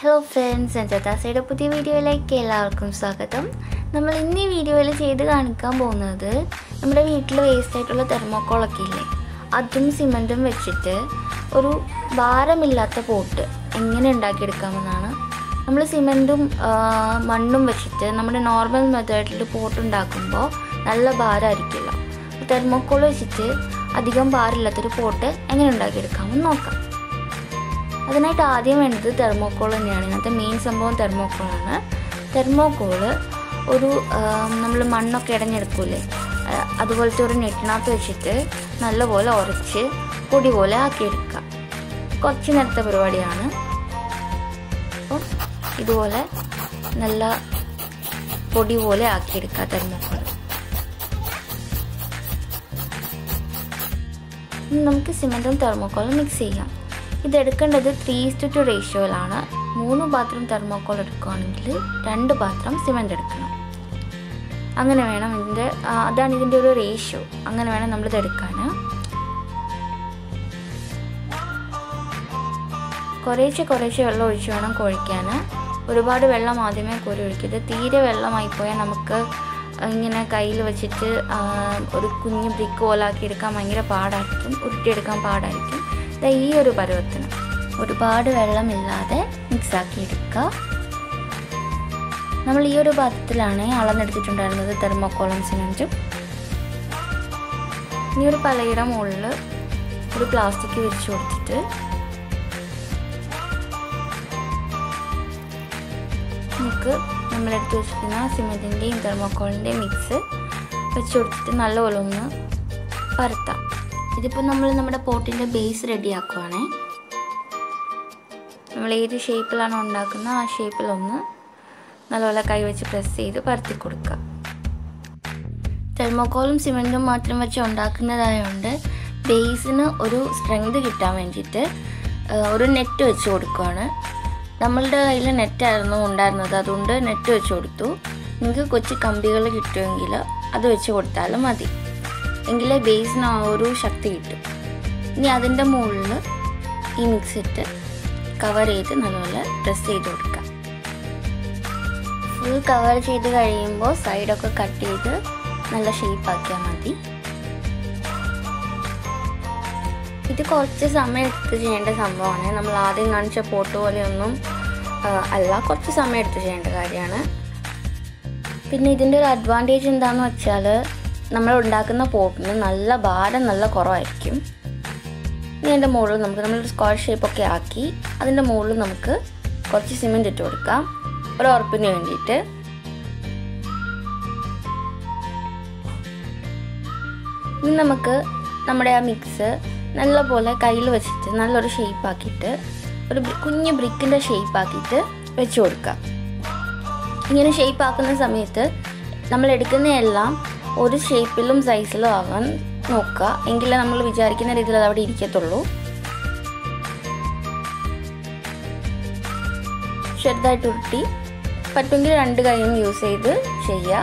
hello friends ജതാസയുടെ പുതിയ വീഡിയോയിലേക്ക് എല്ലാവർക്കും സ്വാഗതം നമ്മൾ ഇന്ന് ഈ വീഡിയോയിൽ ചെയ്ത് കാണിക്കാൻ പോകുന്നത് നമ്മുടെ വീട്ടിൽ വേസ്റ്റ് ആയിട്ടുള്ള തെർമോക്കോളൊക്കെ ഇല്ലേ അതും സിമൻറ്റും വെച്ചിട്ട് ഒരു ഭാരമില്ലാത്ത പോട്ട് എങ്ങനെ ഉണ്ടാക്കിയെടുക്കാമെന്നാണ് നമ്മൾ സിമൻറ്റും മണ്ണും വെച്ചിട്ട് നമ്മുടെ നോർമൽ മെത്തേഡിൽ പോട്ട് ഉണ്ടാക്കുമ്പോൾ നല്ല ഭാരമായിരിക്കില്ല തെർമോക്കോൾ വെച്ചിട്ട് അധികം ഭാരമില്ലാത്തൊരു പോട്ട് എങ്ങനെ ഉണ്ടാക്കിയെടുക്കാമെന്ന് നോക്കാം അതിനായിട്ട് ആദ്യം വേണ്ടത് തെർമോക്കോൾ തന്നെയാണ് ഇന്നത്തെ മെയിൻ സംഭവം തെർമോക്കോളാണ് തെർമോക്കോള് ഒരു നമ്മൾ മണ്ണൊക്കെ ഇടഞ്ഞെടുക്കൂലേ ആ, അതുപോലത്തെ ഒരു നെറ്റിനകത്ത് വെച്ചിട്ട് നല്ലപോലെ ഉരച്ച് പൊടി പോലെ ആക്കിയെടുക്കുക കുറച്ച് നേരത്തെ പരിപാടിയാണ് അപ്പോൾ ഇതുപോലെ നല്ല പൊടി പോലെ ആക്കിയെടുക്കുക തെർമോക്കോൾ ഇനി നമുക്ക് സിമെൻറ്റും തെർമോക്കോളും മിക്സ് ചെയ്യാം ഇത് എടുക്കേണ്ടത് ത്രീ ഇസ്റ്റു ടു റേഷ്യോയിലാണ് മൂന്ന് പാത്രം തെർമോക്കോൾ എടുക്കുകയാണെങ്കിൽ രണ്ട് പാത്രം സിമെൻറ്റ് എടുക്കണം അങ്ങനെ വേണം ഇതിൻ്റെ ആ, അതാണ് ഇതിൻ്റെ ഒരു റേഷ്യോ അങ്ങനെ വേണം നമ്മളിത് എടുക്കാൻ കുറേശ്ശെ കുറേശ്ശെ വെള്ളം ഒഴിച്ച് വേണം കുഴിക്കാൻ ഒരുപാട് വെള്ളം ആദ്യമേ കോരി ഒഴിക്കരുത് തീരെ വെള്ളമായി പോയാൽ നമുക്ക് ഇങ്ങനെ കയ്യിൽ വെച്ചിട്ട് ആ, ഒരു കുഞ്ഞ് ബ്രിക്ക് പോലാക്കി എടുക്കാൻ ഭയങ്കര പാടായിരിക്കും ഉരുട്ടിയെടുക്കാൻ പാടായിരിക്കും ദാ ഈ ഒരു പരുവത്തിന് ഒരുപാട് വെള്ളമില്ലാതെ മിക്സാക്കി എടുക്കുക നമ്മൾ ഈ ഒരു പാത്രത്തിലാണ് അളന്നെടുത്തിട്ടുണ്ടായിരുന്നത് തെർമോക്കോളും സിമെൻറ്റും ഇനി ഒരു പലയുടെ മുകളിൽ ഒരു പ്ലാസ്റ്റിക് വിരിച്ചു കൊടുത്തിട്ട് നമുക്ക് നമ്മളെടുത്ത് വെച്ചിരിക്കുന്ന സിമെൻറ്റിൻ്റെയും തെർമോക്കോളിൻ്റെയും മിക്സ് വെച്ച് കൊടുത്തിട്ട് നല്ലപോലെ ഒന്ന് പരത്താം ഇതിപ്പോൾ നമ്മൾ നമ്മുടെ പോട്ടിൻ്റെ ബേസ് റെഡിയാക്കുവാണേ നമ്മൾ ഏത് ഷേപ്പിലാണോ ഉണ്ടാക്കുന്നത് ആ ഷേപ്പിലൊന്ന് നല്ലപോലെ കൈവച്ച് പ്രസ് ചെയ്ത് പരത്തി കൊടുക്കുക തെർമോക്കോളും സിമെൻറ്റും മാത്രം വെച്ച് ഉണ്ടാക്കുന്നതായതുകൊണ്ട് ബേസിന് ഒരു സ്ട്രെങ്ത് കിട്ടാൻ വേണ്ടിയിട്ട് ആ, ഒരു നെറ്റ് വെച്ച് കൊടുക്കുകയാണ് നമ്മളുടെ കയ്യിൽ നെറ്റായിരുന്നു ഉണ്ടായിരുന്നത് അതുകൊണ്ട് നെറ്റ് വെച്ച് കൊടുത്തു നിങ്ങൾക്ക് കൊച്ചു കമ്പികൾ കിട്ടുമെങ്കിൽ അത് വെച്ച് കൊടുത്താലും മതി എങ്കിലേ ബേസിന് ആ ഒരു ശക്തി കിട്ടും ഇനി അതിൻ്റെ മുകളിൽ ഈ മിക്സ് ഇട്ട് കവർ ചെയ്ത് നല്ലപോലെ പ്രസ് ചെയ്ത് കൊടുക്കാം ഫുൾ കവർ ചെയ്ത് കഴിയുമ്പോൾ സൈഡൊക്കെ കട്ട് ചെയ്ത് നല്ല ഷേപ്പ് ആക്കിയാൽ മതി ഇത് കുറച്ച് സമയം എടുത്ത് ചെയ്യേണ്ട സംഭവമാണ് നമ്മൾ ആദ്യം കാണിച്ച പോട്ട് പോലെയൊന്നും ആ, അല്ല കുറച്ച് സമയം എടുത്ത് ചെയ്യേണ്ട കാര്യമാണ് പിന്നെ ഇതിൻ്റെ ഒരു അഡ്വാൻറ്റേജ് എന്താണെന്ന് വെച്ചാൽ നമ്മൾ ഉണ്ടാക്കുന്ന പോട്ടിന് നല്ല ഭാരം നല്ല കുറവായിരിക്കും ഇനി അതിൻ്റെ മുകളിൽ നമുക്ക് നമ്മൾ സ്ക്വയർ ഷേപ്പൊക്കെ ആക്കി അതിൻ്റെ മുകളിൽ നമുക്ക് കുറച്ച് സിമെൻറ്റ് ഇട്ട് കൊടുക്കാം ഒരു ഉറപ്പിന് വേണ്ടിയിട്ട് ഇനി നമുക്ക് നമ്മുടെ ആ മിക്സ് നല്ലപോലെ കയ്യിൽ വെച്ചിട്ട് നല്ലൊരു ഷേപ്പ് ആക്കിയിട്ട് ഒരു ബ്രി- കുഞ്ഞ് ബ്രിക്കിൻ്റെ ഷേപ്പ് ആക്കിയിട്ട് വെച്ച് കൊടുക്കാം ഇങ്ങനെ ഷേപ്പ് ആക്കുന്ന സമയത്ത് നമ്മൾ എടുക്കുന്നതെല്ലാം ഒരു ഷേപ്പിലും സൈസിലും ആവാൻ നോക്കുക എങ്കിലേ നമ്മൾ വിചാരിക്കുന്ന രീതിയിൽ അത് അവിടെ ഇരിക്കത്തുള്ളൂ ചെറുതായിട്ട് ഉരുട്ടി പറ്റുമെങ്കിൽ രണ്ട് കൈയും യൂസ് ചെയ്ത് ചെയ്യുക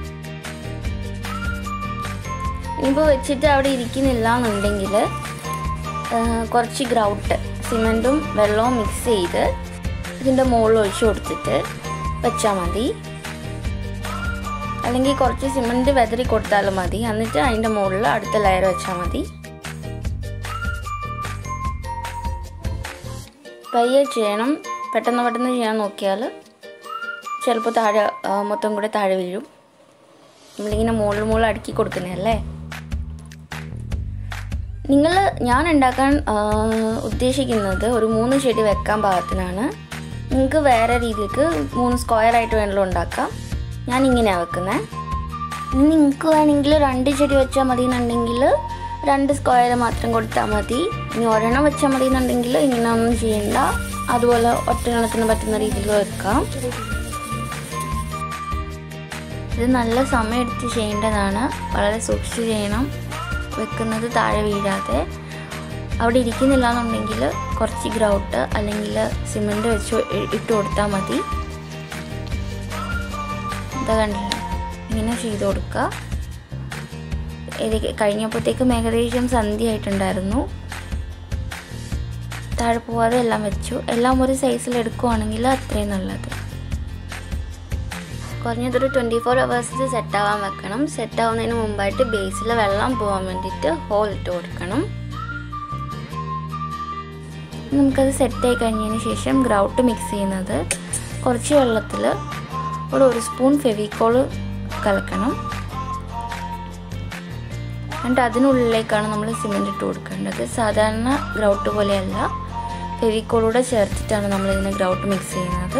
ഇനിയിപ്പോൾ വെച്ചിട്ട് അവിടെ ഇരിക്കുന്നില്ല എന്നുണ്ടെങ്കിൽ കുറച്ച് ഗ്രൗട്ട് സിമെൻറ്റും വെള്ളവും മിക്സ് ചെയ്ത് ഇതിൻ്റെ മുകളിൽ ഒഴിച്ച് കൊടുത്തിട്ട് വെച്ചാൽ മതി അല്ലെങ്കിൽ കുറച്ച് സിമെൻറ്റ് വെതറി കൊടുത്താലും മതി എന്നിട്ട് അതിൻ്റെ മുകളിൽ അടുത്ത ലെയർ വെച്ചാൽ മതി പയ്യെ ചെയ്യണം പെട്ടെന്ന് പെട്ടെന്ന് ചെയ്യാൻ നോക്കിയാൽ ചിലപ്പോൾ താഴെ ആ, മൊത്തം കൂടെ താഴെ വീഴും നമ്മളിങ്ങനെ മുകളിൽ മുകളിൽ അടുക്കി കൊടുക്കുന്നതല്ലേ നിങ്ങൾ ഞാൻ ഉണ്ടാക്കാൻ ആ, ഉദ്ദേശിക്കുന്നത് ഒരു മൂന്ന് ചെടി വെക്കാൻ പാകത്തിനാണ് നിങ്ങൾക്ക് വേറെ രീതിക്ക് മൂന്ന് സ്ക്വയർ ആയിട്ട് വേണമല്ലോ ഉണ്ടാക്കാം ഞാൻ ഇങ്ങനെയാണ് വെക്കുന്നത് ഇനി നിങ്ങൾക്ക് വേണമെങ്കിൽ രണ്ട് ചെടി വെച്ചാൽ മതി എന്നുണ്ടെങ്കിൽ രണ്ട് സ്ക്വയർ മാത്രം കൊടുത്താൽ മതി ഇനി ഒരെണ്ണം വെച്ചാൽ മതി എന്നുണ്ടെങ്കിൽ ഇങ്ങനെ ഒന്നും ചെയ്യണ്ട അതുപോലെ ഒറ്റെണ്ണത്തിന് പറ്റുന്ന രീതിയിൽ വെക്കാം ഇത് നല്ല സമയം എടുത്ത് ചെയ്യേണ്ടതാണ് വളരെ സൂക്ഷിച്ച് ചെയ്യണം വെക്കുന്നത് താഴെ വീഴാതെ അവിടെ ഇരിക്കുന്നില്ല എന്നുണ്ടെങ്കിൽ കുറച്ച് ഗ്രൗട്ട് അല്ലെങ്കിൽ സിമെൻറ്റ് വെച്ച് ഇ- ഇട്ട് കൊടുത്താൽ മതി ഇതാ കണ്ടില്ല ഇങ്ങനെ ചെയ്ത് കൊടുക്കുക ഇത് കഴിഞ്ഞപ്പോഴത്തേക്കും ഏകദേശം സന്ധ്യ ആയിട്ടുണ്ടായിരുന്നു താഴെ പോവാതെ എല്ലാം വെച്ചു എല്ലാം ഒരു സൈസിൽ എടുക്കുവാണെങ്കിൽ അത്രയും നല്ലത് കുറഞ്ഞതൊരു ട്വൻറ്റി ഫോർ അവേഴ്സ് സെറ്റ് ആവാൻ വെക്കണം സെറ്റ് ആവുന്നതിന് മുമ്പായിട്ട് ബേസിൽ വെള്ളം പോകാൻ വേണ്ടിയിട്ട് ഹോൾ ഇട്ട് കൊടുക്കണം നമുക്കത് സെറ്റായി കഴിഞ്ഞതിന് ശേഷം ഗ്രൗട്ട് മിക്സ് ചെയ്യുന്നത് കുറച്ച് വെള്ളത്തിൽ ഒരു ഒരു സ്പൂൺ ഫെവിക്കോൾ കലക്കണം എന്നിട്ട് അതിനുള്ളിലേക്കാണ് നമ്മൾ സിമെൻറ്റ് ഇട്ട് കൊടുക്കേണ്ടത് സാധാരണ ഗ്രൗട്ട് പോലെയല്ല ഫെവിക്കോളൂടെ ചേർത്തിട്ടാണ് നമ്മൾ ഇതിന് ഗ്രൗട്ട് മിക്സ് ചെയ്യുന്നത്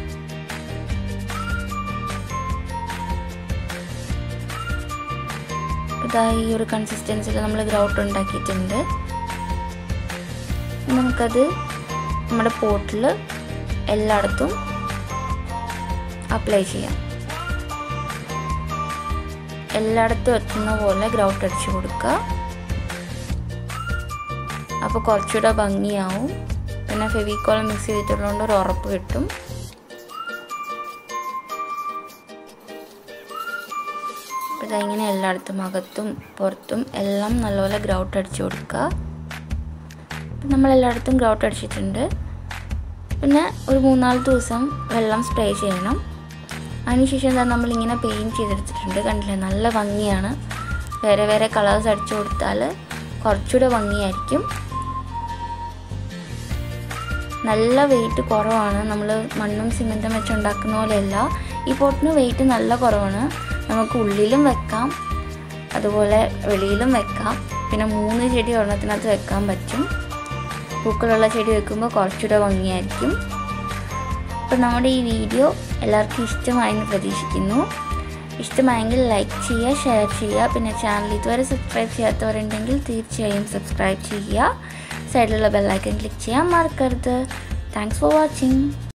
ഇതാ ഈ ഒരു കൺസിസ്റ്റൻസിൽ നമ്മൾ ഗ്രൗട്ട് ഉണ്ടാക്കിയിട്ടുണ്ട് നമുക്കത് നമ്മുടെ പോട്ടിൽ എല്ലായിടത്തും അപ്ലൈ ചെയ്യാം എല്ലായിടത്തും എത്തുന്ന പോലെ ഗ്രൗട്ട് അടിച്ചു കൊടുക്കുക അപ്പോൾ കുറച്ചുകൂടെ ഭംഗിയാവും പിന്നെ ഫെവിക്കോൾ മിക്സ് ചെയ്തിട്ടുള്ളതുകൊണ്ട് ഒരു ഉറപ്പ് കിട്ടും അപ്പോൾ ഇങ്ങനെ എല്ലായിടത്തും അകത്തും പുറത്തും എല്ലാം നല്ലപോലെ ഗ്രൗട്ട് അടിച്ചു കൊടുക്കുക നമ്മൾ എല്ലായിടത്തും ഗ്രൗട്ട് അടിച്ചിട്ടുണ്ട് പിന്നെ ഒരു മൂന്നാല് ദിവസം വെള്ളം സ്പ്രേ ചെയ്യണം അതിനുശേഷം എന്താ നമ്മളിങ്ങനെ പെയിൻറ്റ് ചെയ്തെടുത്തിട്ടുണ്ട് കണ്ടില്ലേ നല്ല ഭംഗിയാണ് വേറെ വേറെ കളേഴ്സ് അടിച്ചു കൊടുത്താൽ കുറച്ചുകൂടെ ഭംഗിയായിരിക്കും നല്ല വെയിറ്റ് കുറവാണ് നമ്മൾ മണ്ണും സിമെൻറ്റും വെച്ച് ഉണ്ടാക്കുന്ന പോലെയല്ല ഈ പോട്ടിന് വെയിറ്റ് നല്ല കുറവാണ് നമുക്ക് ഉള്ളിലും വെക്കാം അതുപോലെ വെളിയിലും വെക്കാം പിന്നെ മൂന്ന് ചെടി ഒരെണ്ണത്തിനകത്ത് വെക്കാൻ പറ്റും പൂക്കളുള്ള ചെടി വെക്കുമ്പോൾ കുറച്ചുകൂടെ ഭംഗിയായിരിക്കും അപ്പോൾ നമ്മുടെ ഈ വീഡിയോ എല്ലാവർക്കും ഇഷ്ടമായെന്ന് പ്രതീക്ഷിക്കുന്നു ഇഷ്ടമായെങ്കിൽ ലൈക്ക് ചെയ്യുക ഷെയർ ചെയ്യുക പിന്നെ ചാനൽ ഇതുവരെ സബ്സ്ക്രൈബ് ചെയ്യാത്തവരുണ്ടെങ്കിൽ തീർച്ചയായും സബ്സ്ക്രൈബ് ചെയ്യുക സൈഡിലുള്ള ബെല്ലൈക്കൺ ക്ലിക്ക് ചെയ്യാൻ മറക്കരുത് താങ്ക്സ് ഫോർ വാച്ചിങ്